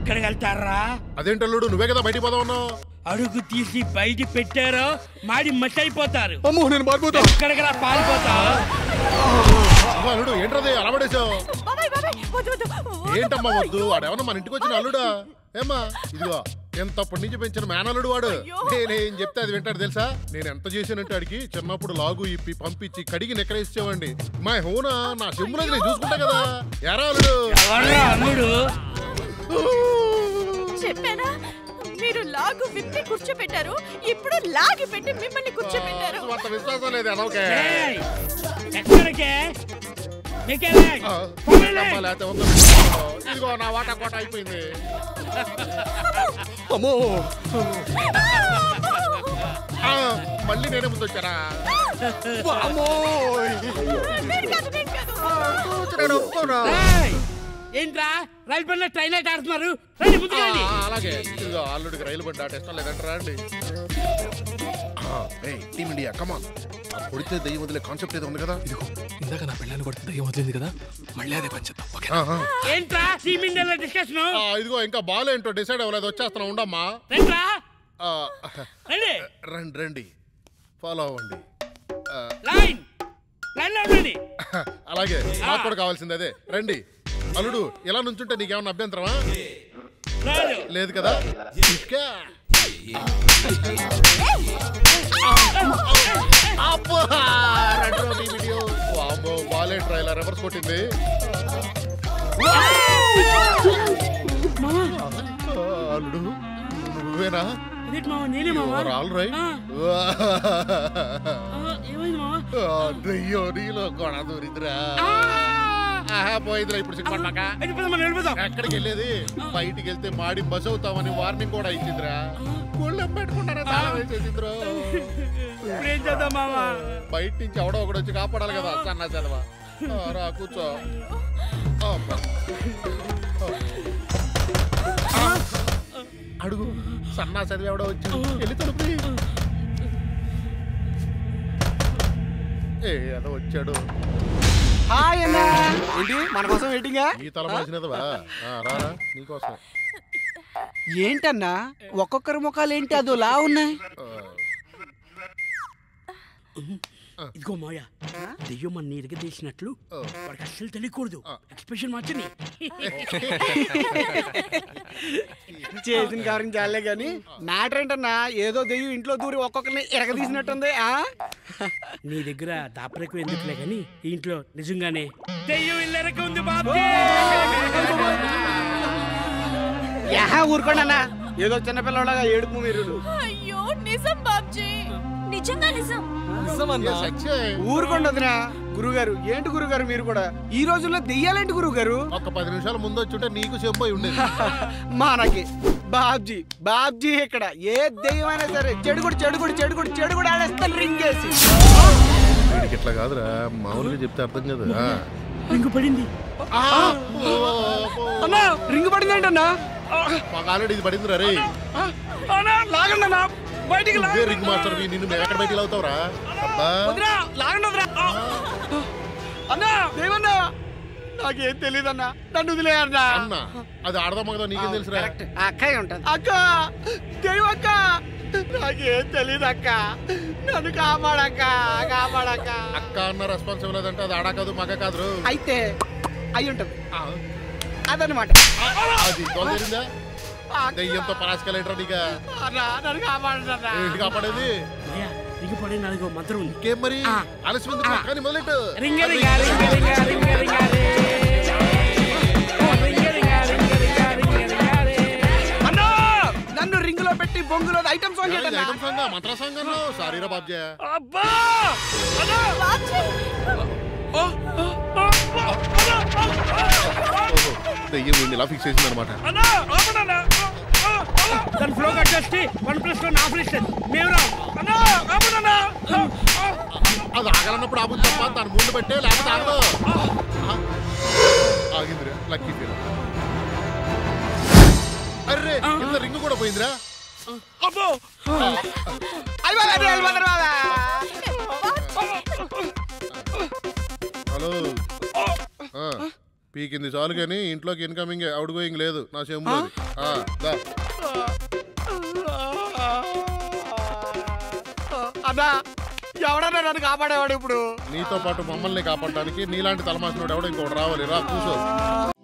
ఎక్కడికి వెళ్తారా అదేంటి అల్లుడు నువ్వే కదా బయటికి పోదాం ఉన్నావు అడుగు తీసి బయట పెట్టారో మాడి మట్టయిపోతారు అమ్మో నేను మారిపోతా ఎక్కడికి పారిపోతావు అల్లుడు ఏంట్రది అలా పడేసావు బాబాయ్ బాబాయ్ వద్దు వద్దు ఏంటమ్మా వద్దు వాడేమన్నా మన ఇంటికి వచ్చిన అల్లుడా ఏమ్మా ఇదిగో ఎంతప్పటి నుంచి పెంచిన మేనల్లుడు వాడు నేనేం చెప్తే అది వింటాడు తెలుసా నేను ఎంత చేశానంటే ఆడికి చిన్నప్పుడు లాగు ఇప్పి పంపించి కడిగి నెక్కరేసేవాడిని మా హోనా నా చెమ్ములో నేను చూసుకుంటా కదా ఎరా అల్లుడు ఎవర్రా అల్లుడు చెప్పానా మీరు లాగు విప్పి కూర్చోబెట్టారు ఇప్పుడు లాగి పెట్టి మిమ్మల్ని కూర్చోబెట్టారు అంత విశ్వాసం లేదు అనవకే ఏయ్, ఎక్కడికే నీకేలే? పోనీలే. ఇదిగో నా వాటా కోట అయిపోయింది అమ్మో ఆ, మళ్ళీ నేనే ముందు వచ్చారా అమ్మోయ్ నేను కాదు నేను కాదు నేను ఒప్పుకోను. ఏయ్, ఏంట్రా రైలు బండ్లో ట్రైన్ అయితే ఆడుతున్నారు రండి ఆ, ముందుకెళ్ళి అలాగే ఇదిగో అల్లుడికి రైలు బండి ఆటేస్తాం లేదంటారా అండి టీమ్ ఇండియా కమాన్ ఆ కొడితే దయ్యం వదిలే కాన్సెప్ట్ ఏదో ఉంది కదా ఇదిగో ఇందాక నా పిల్లని కొడితే దయ్యం వదిలింది కదా మళ్ళీ అదే పని చేద్దాం ఓకే ఆహా. ఏంట్రా టీమ్ ఇండియాలో డిస్కషన్ ఆ, ఇదిగో ఇంకా బాల్ ఏంటో డిసైడ్ అవ్వలేదు వచ్చేస్తున్నా ఉండమ్మా రండిరా ఆ, రండి రండి రండి ఫాలో అవ్వండి ఆ, లైన్ లైన్ లో ఉండండి అలాగే నాకు కూడా కావాల్సింది అదే రండి అల్లుడు ఇలా నుంచుంటే నీకేమన్నా అభ్యంతరమా లేదు లేదు కదా ఇసుకా. అబ్బా! రెట్రో టీ వీడియో. వామ్మో, బాలే ట్రైలర్ రివర్స్ కొట్టింది ఆ, అల్లుడు నువ్వేనా ఇదేంటి మావా నేనే మావా ఆల్ రైట్ ఆ. ఆ, ఏమైంది మావా అయ్యో నీలో గొడ దూరిద్రా ఆహా పోయిందిరా ఇప్పుడు సిగ్గుపడ్డాక అయితే పద మనం వెళ్ళిపోదాం ఎక్కడికి వెళ్ళేది బయటికి వెళ్తే మాడి బస్ అవుతామని వార్నింగ్ కూడా ఇచ్చిందిరా గుళ్ళెం పెట్టుకుంటారా తాళం వేసేసిందిరా ఇప్పుడు ఏం చేద్దాం మావా బయట నుంచి ఎవడో ఒకడు వచ్చి కాపాడాలి కదా సన్నా చదవా ఆ, రా కూర్చో అబ్బా. ఆ. అడుగు సన్నా చదివి ఎవడో వచ్చి వెళ్ళి తలుపు తీ. ఏ అదో వచ్చాడు హాయ్ అన్నా ఏంటి మన కోసం వెయిటింగా ఈ తల మార్చినదవా రారా నీకోసం ఏంటన్నా ఒక్కొక్కరి ముఖాలు ఏంటి అదోలా ఉన్నాయి ఆ, ఇదిగో మాయా దెయ్యం మన నీరుగా తీసినట్లు ఓ. వాడికి అస్సలు తెలియకూడదు ఎక్స్ప్రెషన్ మార్చని చేసిన కార్యం చాలే గాని మ్యాటర్ ఏంటన్నా ఏదో దెయ్యం ఇంట్లో దూరి ఒక్కొక్కరిని ఎరగదీసినట్టుంది ఆ నీ దగ్గర దాపరకు ఎందుకులే కానీ ఈ ఇంట్లో నిజంగానే దెయ్యం ఇల్లరక ఉంది బాబు యహా ఊరుకోండి అన్న ఏదో చిన్నపిల్లలాగా ఏడుపు మీరు అయ్యో నిజం బాబ్జీ నిజంగా నిజం ఏ సత్యం. ఊరుకోండి వదినా గురుగారు ఏంటి గురుగారు మీరు కూడా ఈ రోజుల్లో దెయ్యాలేంటి గురుగారు ఒక పది నిమిషాల ముందు వచ్చుంటే నీకు చెంపోయి ఉండేది మనకి బాబ్జీ బాబ్జీ ఇక్కడ ఏ దెయ్యమైనా సరే చెడుగుడు చెడుగుడు చెడుగుడు చెడుగుడు ఆడేస్తాను రింగ్ వేసి వీడికి ఇట్లా కాదురా మామూలుగా చెప్తే అర్థం కదా రింగు పడింది అన్నా రింగ్ పడింది ఏంటన్నా మాకు ఆల్రెడీ ఇది పడింది రే లాగండి అన్నా బయటికి ఇదే రింగ్ మాస్టర్ నిన్ను మేము ఎక్కడ బయటికి అవుతావురా అబ్బా వదినా లాగండి వదినా అన్నా దేవన్నా నాకేం తెలియదన్నా నన్ను వదిలేయన్నా అన్న అది ఆడదాం మగదా నీకేం తెలుసురా అక్కయ్య ఉంటుంది అక్క దేవక్క నాకేం తెలియదు అక్క నన్ను కాపాడక్క కాపాడక్క అక్క అన్న రెస్పాన్సిబుల్ లేదంటే అది ఆడ కాదు మగ కాదు అయితే అయి ఉంటుంది ఆ, అదనమాట అది తోలుదేరిందా దెయ్యంతో పరాసుకెళ్ళేట్రా నీక అన్నా నన్ను కాపాడన్నా ఏంటి కాపాడేది మాయా రింగు పడిన నాలుగో మంత్రం ఉంది ఇంకేం మరి ఆ. ఆలస్యం ఎందుకు? కానీ మొదలెట్టు రింగ రింగ రింగ రింగ రింగ రింగ రే. రింగ రింగ రింగ రింగ రింగ రింగ రే. అన్నా నన్ను రింగులో పెట్టి బొంగులో ఐటమ్ సాంగ్ ఇది ఏంటన్నా ఐటమ్ సాంగ్ మంత్ర సాంగ్ అన్నావు సారీరా బాబ్జీ అబ్బా బాబ్జీ ఓహో, దెయ్యం వీడిని ఇలా ఫిక్స్ చేసింది అనమాట దాని ఫ్లో కట్ చేస్తే వన్ ప్లస్ వన్ ఆఫర్ ఇస్తుంది మేము రా అది ఆగాలన్నప్పుడు ఆపు తప్ప దాని ముందు పెట్టే లేకపోతే ఆగదు ఆ, ఆగిందిరా లక్కీ ఫీల్ అర్రే కింద రింగ్ కూడా పోయిందిరా అబ్బో అయిపోయింది అయిపోయింది బాబా హలో ఆ, పీకింది చాలు కానీ ఇంట్లోకి ఇన్కమింగ్ అవుట్ గోయింగ్ లేదు నా చెంబు దా అదా ఎవడన్నా నన్ను కాపాడేవాడు ఇప్పుడు నీతో పాటు మమ్మల్ని కాపాడడానికి నీలాంటి తలమాసినోడు ఎవడో ఇంకోటి రావాలి రా కూర్చో